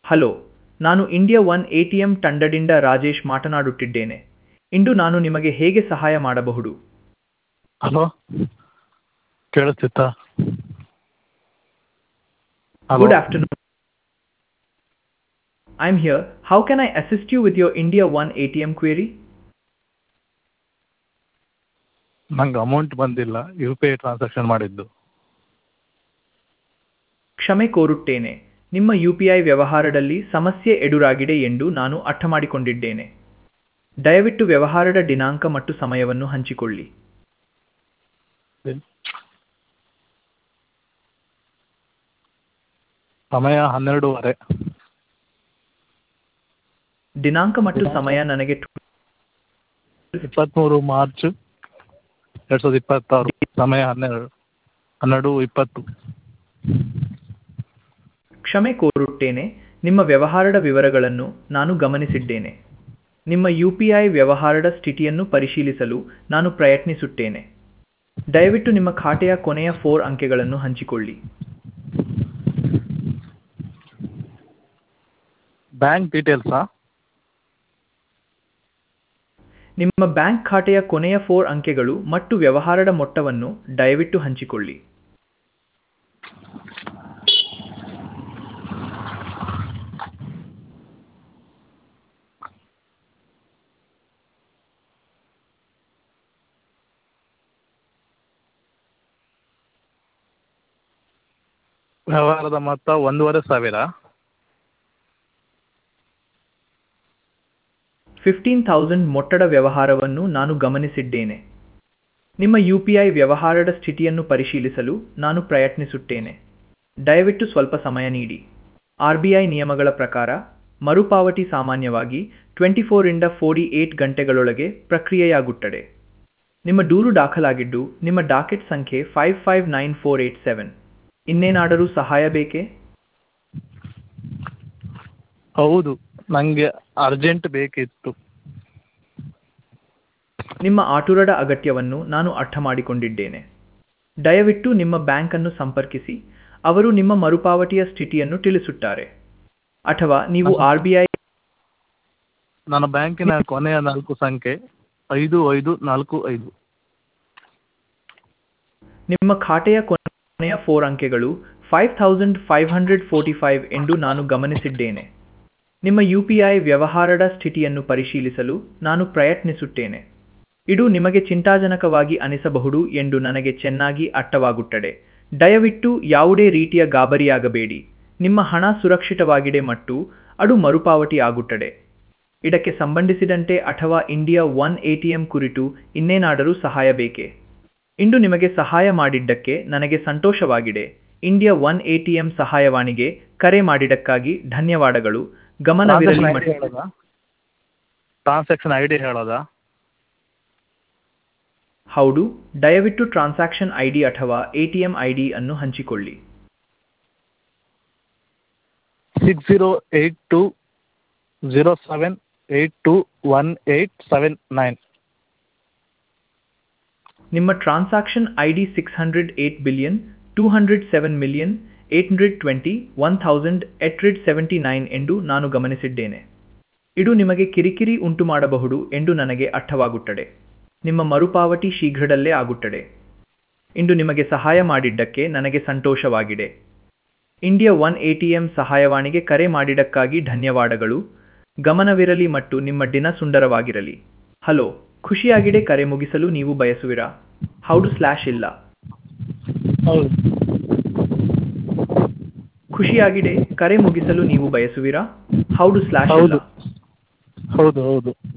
hello ನಾನು India One A T M ತಂಡದಿಂದ ರಾಜೇಶ್ ಮಾತನಾಡುತ್ತಿದ್ದೇನೆ ಇಂದು ನಾನು ನಿಮಗೆ ಹೇಗೆ ಸಹಾಯ ಮಾಡಬಹುದು ಹಲೋ ಕೇಳಿಸ್ತಿತ್ತಾ hello good afternoon I am here how can I assist you with your India One A T M query ನಂಗೆ ಅಮೌಂಟ್ ಬಂದಿಲ್ಲ ಯು ಪಿ ಐ ಟ್ರಾನ್ಸಾಕ್ಷನ್ ಮಾಡಿದ್ದು ಕ್ಷಮೆ ಕೋರುತ್ತೇನೆ ನಿಮ್ಮ ಯು ಪಿ ಐ ವ್ಯವಹಾರದಲ್ಲಿ ಸಮಸ್ಯೆ ಎದುರಾಗಿದೆ ಎಂದು ನಾನು ಅರ್ಥಮಾಡಿಕೊಂಡಿದ್ದೇನೆ ದಯವಿಟ್ಟು ವ್ಯವಹಾರದ ದಿನಾಂಕ ಮತ್ತು ಸಮಯವನ್ನು ಹಂಚಿಕೊಳ್ಳಿ ಸಮಯ ಹನ್ನೆರಡೂವರೆ ದಿನಾಂಕ ಮತ್ತು ಸಮಯ ನನಗೆ ಇಪ್ಪತ್ತ್ಮೂರು ಮಾರ್ಚ್ ಎರಡು ಸಾವಿರದ ಇಪ್ಪತ್ತಾರು ಸಮಯ ಹನ್ನೆರಡು ಹನ್ನೆರಡು ಇಪ್ಪತ್ತು ಕ್ಷಮೆ ಕೋರುತ್ತೇನೆ ನಿಮ್ಮ ವ್ಯವಹಾರದ ವಿವರಗಳನ್ನು ನಾನು ಗಮನಿಸಿದ್ದೇನೆ ನಿಮ್ಮ ಯು ಪಿ ಐ ವ್ಯವಹಾರದ ಸ್ಥಿತಿಯನ್ನು ಪರಿಶೀಲಿಸಲು ನಾನು ಪ್ರಯತ್ನಿಸುತ್ತೇನೆ ದಯವಿಟ್ಟು ನಿಮ್ಮ ಖಾತೆಯ ಕೊನೆಯ ಫೋರ್ ಅಂಕೆಗಳನ್ನು ಹಂಚಿಕೊಳ್ಳಿ ಬ್ಯಾಂಕ್ ಡೀಟೇಲ್ಸಾ ನಿಮ್ಮ ಬ್ಯಾಂಕ್ ಖಾತೆಯ ಕೊನೆಯ ಫೋರ್ ಅಂಕೆಗಳು ಮತ್ತು ವ್ಯವಹಾರದ ಮೊತ್ತವನ್ನು ದಯವಿಟ್ಟು ಹಂಚಿಕೊಳ್ಳಿ ವ್ಯವಹಾರದ ಮೊತ್ತ ಒಂದೂವರೆ ಸಾವಿರ ಫಿಫ್ಟೀನ್ ಥೌಸಂಡ್ ಮೊತ್ತದ ವ್ಯವಹಾರವನ್ನು ನಾನು ಗಮನಿಸಿದ್ದೇನೆ ನಿಮ್ಮ ಯು ಪಿ ಐ ವ್ಯವಹಾರದ ಸ್ಥಿತಿಯನ್ನು ಪರಿಶೀಲಿಸಲು ನಾನು ಪ್ರಯತ್ನಿಸುತ್ತೇನೆ ದಯವಿಟ್ಟು ಸ್ವಲ್ಪ ಸಮಯ ನೀಡಿ ಆರ್ ಬಿ ಐ ನಿಯಮಗಳ ಪ್ರಕಾರ ಮರುಪಾವತಿ ಸಾಮಾನ್ಯವಾಗಿ ಟ್ವೆಂಟಿ ಫೋರಿಂದ ಫೋರ್ಟಿ ಏಟ್ ಗಂಟೆಗಳೊಳಗೆ ಪ್ರಕ್ರಿಯೆಯಾಗುತ್ತದೆ ನಿಮ್ಮ ದೂರು ದಾಖಲಾಗಿದ್ದು ನಿಮ್ಮ ಡಾಕೆಟ್ ಸಂಖ್ಯೆ five five nine four eight seven ಇನ್ನೇನಾದರೂ ಸಹಾಯ ಬೇಕೇ ಹೌದು ನನಗೆ ಅರ್ಜೆಂಟ್ ಬೇಕಿತ್ತು ನಿಮ್ಮ ಆತುರದ ಅಗತ್ಯವನ್ನು ನಾನು ಅರ್ಥ ಮಾಡಿಕೊಂಡಿದ್ದೇನೆ ದಯವಿಟ್ಟು ನಿಮ್ಮ ಬ್ಯಾಂಕನ್ನು ಸಂಪರ್ಕಿಸಿ ಅವರು ನಿಮ್ಮ ಮರುಪಾವತಿಯ ಸ್ಥಿತಿಯನ್ನು ತಿಳಿಸುತ್ತಾರೆ ಅಥವಾ ನೀವು ಆರ್ ಬಿ ಐ ನನ್ನ ಬ್ಯಾಂಕಿನ ಕೊನೆಯ ನಾಲ್ಕು ಸಂಖ್ಯೆ ಐದು ಐದು ನಾಲ್ಕು ಐದು ನಿಮ್ಮ ಖಾತೆಯ ಕೊನೆಯ ಫೋರ್ ಅಂಕೆಗಳು five thousand five hundred forty five ಎಂದು ನಾನು ಗಮನಿಸಿದ್ದೇನೆ ನಿಮ್ಮ ಯು ಪಿ ಐ ವ್ಯವಹಾರದ ಸ್ಥಿತಿಯನ್ನು ಪರಿಶೀಲಿಸಲು ನಾನು ಪ್ರಯತ್ನಿಸುತ್ತೇನೆ ಇದು ನಿಮಗೆ ಚಿಂತಾಜನಕವಾಗಿ ಅನಿಸಬಹುದು ಎಂದು ನನಗೆ ಚೆನ್ನಾಗಿ ಅರ್ಥವಾಗುತ್ತದೆ ದಯವಿಟ್ಟು ಯಾವುದೇ ರೀತಿಯ ಗಾಬರಿಯಾಗಬೇಡಿ ನಿಮ್ಮ ಹಣ ಸುರಕ್ಷಿತವಾಗಿದೆ ಮತ್ತು ಅದು ಮರುಪಾವತಿ ಆಗುತ್ತದೆ ಇದಕ್ಕೆ ಸಂಬಂಧಿಸಿದಂತೆ ಅಥವಾ India One A T M ಕುರಿತು ಇನ್ನೇನಾದರೂ ಸಹಾಯ ಬೇಕೇ ಇಂದು ನಿಮಗೆ ಸಹಾಯ ಮಾಡಿದ್ದಕ್ಕೆ ನನಗೆ ಸಂತೋಷವಾಗಿದೆ India One A T M ಸಹಾಯವಾಣಿಗೆ ಕರೆ ಮಾಡಿದ್ದಕ್ಕಾಗಿ ಧನ್ಯವಾದಗಳು ಗಮನವಿರಲಿ ಮತ್ತು ಹೇಳೋದಾ ಟ್ರಾನ್ಸಾಕ್ಷನ್ ಐ ಡಿ ಹೇಳೋದಾ ಹೌದು ದಯವಿಟ್ಟು ಟ್ರಾನ್ಸಾಕ್ಷನ್ ಐ ಡಿ ಅಥವಾ A T M I D ಅನ್ನು ಹಂಚಿಕೊಳ್ಳಿ six zero eight two zero seven eight two one eight seven nine ನಿಮ್ಮ transaction I D six hundred eight billion two hundred seven million eight hundred twenty one thousand eight hundred seventy nine ಎಂದು ನಾನು ಗಮನಿಸಿದ್ದೇನೆ ಇದು ನಿಮಗೆ ಕಿರಿಕಿರಿ ಉಂಟು ಮಾಡಬಹುದು ಎಂದು ನನಗೆ ಅರ್ಥವಾಗುತ್ತದೆ ನಿಮ್ಮ ಮರುಪಾವತಿ ಶೀಘ್ರದಲ್ಲೇ ಆಗುತ್ತದೆ ಇಂದು ನಿಮಗೆ ಸಹಾಯ ಮಾಡಿದ್ದಕ್ಕೆ ನನಗೆ ಸಂತೋಷವಾಗಿದೆ India One A T M ಸಹಾಯವಾಣಿಗೆ ಕರೆ ಮಾಡಿದ್ದಕ್ಕಾಗಿ ಧನ್ಯವಾದಗಳು ಗಮನವಿರಲಿ ಮತ್ತು ನಿಮ್ಮ ದಿನ ಸುಂದರವಾಗಿರಲಿ ಹಲೋ ಖುಷಿಯಾಗಿದೆ ಕರೆ ಮುಗಿಸಲು ನೀವು ಬಯಸುವಿರಾ ಹೌದು ಸ್ಲ್ಯಾಶ್ ಇಲ್ಲ ಹೌದು ಖುಷಿಯಾಗಿದೆ ಕರೆ ಮುಗಿಸಲು ನೀವು ಬಯಸುವಿರಾ ಹೌದು ಸ್ಲ್ಯಾಶ್ ಇಲ್ಲ ಹೌದು ಹೌದು ಹೌದು